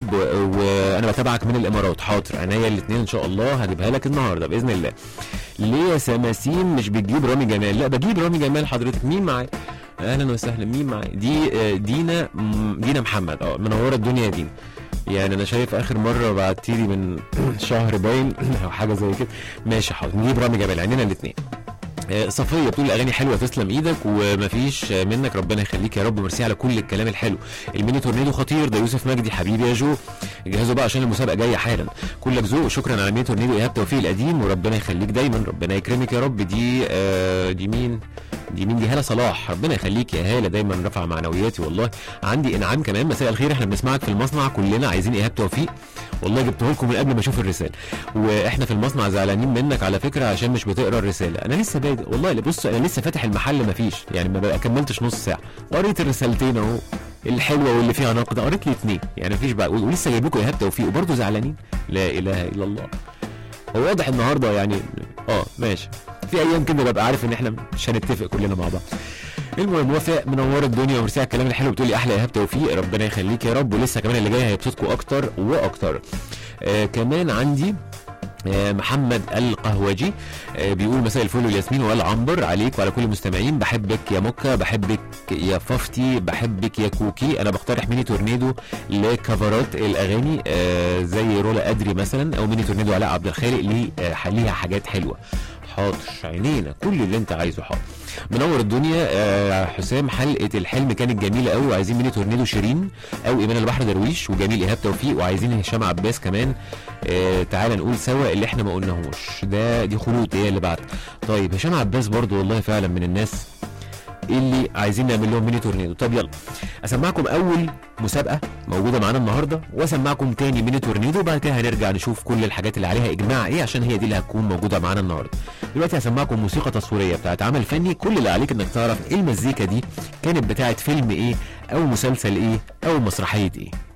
ايهاب و- وانا بتابعك من الامارات حاضر عينيا الاثنين ان شاء الله هجيبها لك النهارده باذن الله ليه يا سماسين مش بتجيب رامي جمال لا بجيب رامي جمال حضرتك مين معايا اهلا وسهلا مين معايا دي آه، دينا م- دينا محمد اه منوره الدنيا يا دينا يعني انا شايف اخر مره بعتيلي من شهر باين او حاجه زي كده ماشي حاضر نجيب رامي جمال عندنا الاثنين صفية بتقول الاغاني حلوه تسلم ايدك ومفيش منك ربنا يخليك يا رب ميرسي على كل الكلام الحلو الميني تورنيدو خطير ده يوسف مجدي حبيبي يا جو جهزوا بقى عشان المسابقه جايه حالا كلك ذوق شكرا على ميني تورنيدو ايهاب توفيق القديم وربنا يخليك دايما ربنا يكرمك يا رب دي آه دي مين دي مين دي هاله صلاح ربنا يخليك يا هاله دايما رفع معنوياتي والله عندي انعام كمان مساء الخير احنا بنسمعك في المصنع كلنا عايزين ايهاب توفيق والله جبته لكم من قبل ما اشوف الرساله واحنا في المصنع زعلانين منك على فكره عشان مش بتقرا الرساله انا لسه بادئ والله بص انا لسه فاتح المحل مفيش يعني ما بقى كملتش نص ساعه قريت الرسالتين اهو الحلوه واللي فيها نقد قريت لي اتنين يعني مفيش بقى ولسه جايب لكم ايهاب توفيق وبرضه زعلانين لا اله الا الله هو واضح النهارده يعني اه ماشي في ايام كده ببقى عارف ان احنا مش هنتفق كلنا مع بعض المهم وفاء منور الدنيا وميرسي على الكلام الحلو بتقولي احلى ايهاب توفيق ربنا يخليك يا رب ولسه كمان اللي جاي هيبسطكم اكتر واكتر آه كمان عندي آه، محمد القهوجي آه، بيقول مساء الفل والياسمين والعنبر عليك وعلى كل المستمعين بحبك يا مكة بحبك يا ففتي بحبك يا كوكي انا بقترح ميني تورنيدو لكفرات الاغاني آه، زي رولا ادري مثلا او ميني تورنيدو علاء عبد الخالق ليه آه، ليها حاجات حلوه حاضر عينينا كل اللي انت عايزه حاضر منور الدنيا آه، حسام حلقه الحلم كانت جميله قوي وعايزين ميني تورنيدو شيرين او ايمان البحر درويش وجميل ايهاب توفيق وعايزين هشام عباس كمان آه تعالى نقول سوا اللي احنا ما قلناهوش ده دي خلود هي اللي بعد طيب هشام عباس برضو والله فعلا من الناس اللي عايزين نعمل لهم ميني تورنيدو طب يلا اسمعكم اول مسابقه موجوده معانا النهارده واسمعكم تاني ميني تورنيدو وبعد كده هنرجع نشوف كل الحاجات اللي عليها اجماع ايه عشان هي دي اللي هتكون موجوده معانا النهارده دلوقتي هسمعكم موسيقى تصويريه بتاعت عمل فني كل اللي عليك انك تعرف ايه المزيكا دي كانت بتاعت فيلم ايه او مسلسل ايه او مسرحيه ايه